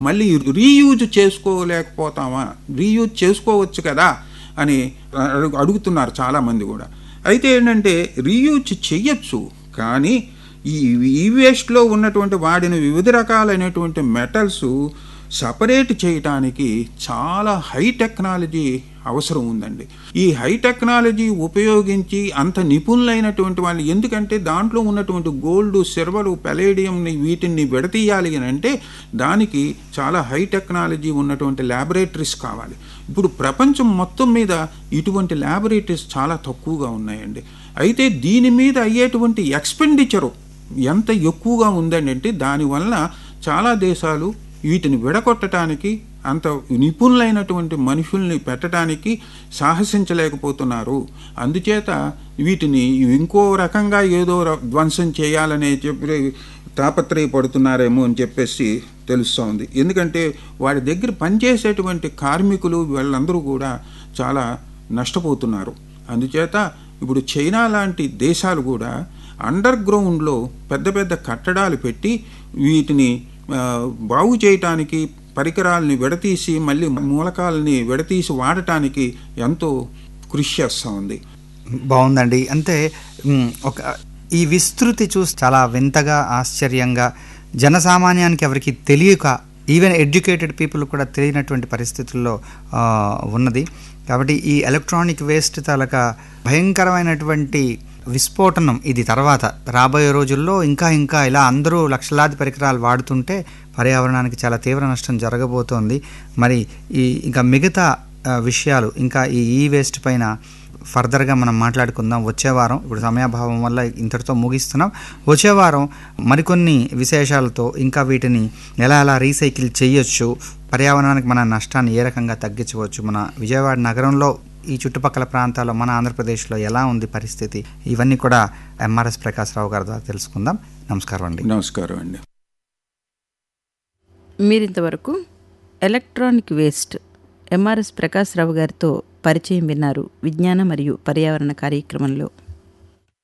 మళ్ళీ reuse చేసుకోలేకపోతామా reuse చేసుకోవచ్చు కదా అని అడుగు అడుగుతున్నారు చాలామంది కూడా అయితే ఏంటంటే రీయూజ్ చెయ్యొచ్చు కానీ ఈ ఈ వేస్ట్లో ఉన్నటువంటి వాడిన వివిధ రకాలైనటువంటి మెటల్స్ సపరేట్ చేయటానికి చాలా హై టెక్నాలజీ అవసరం ఉందండి ఈ హై టెక్నాలజీ ఉపయోగించి అంత నిపుణులైనటువంటి వాళ్ళు ఎందుకంటే దాంట్లో ఉన్నటువంటి గోల్డ్ సిల్వర్ పెలేడియంని వీటిని విడతీయాలి అని అంటే దానికి చాలా హై టెక్నాలజీ ఉన్నటువంటి ల్యాబొరేటరీస్ కావాలి ఇప్పుడు ప్రపంచం మొత్తం మీద ఇటువంటి ల్యాబొరేటరీస్ చాలా తక్కువగా ఉన్నాయండి అయితే దీని మీద అయ్యేటువంటి ఎక్స్పెండిచరు ఎంత ఎక్కువగా ఉందండి అంటే దానివల్ల చాలా దేశాలు వీటిని విడగొట్టడానికి అంత నిపుణులైనటువంటి మనుషుల్ని పెట్టడానికి సాహసించలేకపోతున్నారు అందుచేత వీటిని ఇంకో రకంగా ఏదో ధ్వంసం చేయాలనే చెప్పి తాపత్రయపడుతున్నారేమో అని చెప్పేసి తెలుస్తోంది ఎందుకంటే వాడి దగ్గర పనిచేసేటువంటి కార్మికులు వీళ్ళందరూ కూడా చాలా నష్టపోతున్నారు అందుచేత ఇప్పుడు చైనా లాంటి దేశాలు కూడా అండర్ గ్రౌండ్లో పెద్ద పెద్ద కట్టడాలు పెట్టి వీటిని బాగు చేయటానికి పరికరాలని విడతీసి మళ్ళీ మూలకాలని విడతీసి వాడటానికి ఎంతో కృషి చేస్తూ ఉంది బాగుందండి అంటే ఒక ఈ విస్తృతి చూసి చాలా వింతగా ఆశ్చర్యంగా జనసామాన్యానికి ఎవరికి తెలియక ఈవెన్ ఎడ్యుకేటెడ్ పీపుల్ కూడా తెలియనటువంటి పరిస్థితుల్లో ఉన్నది కాబట్టి ఈ ఎలక్ట్రానిక్ వేస్ట్ తాలూకా భయంకరమైనటువంటి విస్ఫోటనం ఇది తర్వాత రాబోయే రోజుల్లో ఇంకా ఇంకా ఇలా అందరూ లక్షలాది పరికరాలు వాడుతుంటే పర్యావరణానికి చాలా తీవ్ర నష్టం జరగబోతోంది మరి ఈ ఇంకా మిగతా విషయాలు ఇంకా ఈ ఈ వేస్ట్ పైన ఫర్దర్గా మనం మాట్లాడుకుందాం వచ్చే వారం ఇప్పుడు సమయాభావం వల్ల ఇంతటితో ముగిస్తున్నాం వచ్చే వారం మరికొన్ని విశేషాలతో ఇంకా వీటిని ఎలా ఎలా రీసైకిల్ చేయొచ్చు పర్యావరణానికి మన నష్టాన్ని ఏ రకంగా తగ్గించవచ్చు మన విజయవాడ నగరంలో ఈ చుట్టుపక్కల ప్రాంతాల్లో మన ఆంధ్రప్రదేశ్లో ఎలా ఉంది పరిస్థితి ఇవన్నీ కూడా ఎంఆర్ఎస్ ప్రకాశ్రావు గారి ద్వారా తెలుసుకుందాం నమస్కారం అండి నమస్కారం అండి మీరింతవరకు ఎలక్ట్రానిక్ వేస్ట్ ఎంఆర్ఎస్ ప్రకాశ్రావు గారితో పరిచయం విన్నారు విజ్ఞాన మరియు పర్యావరణ కార్యక్రమంలో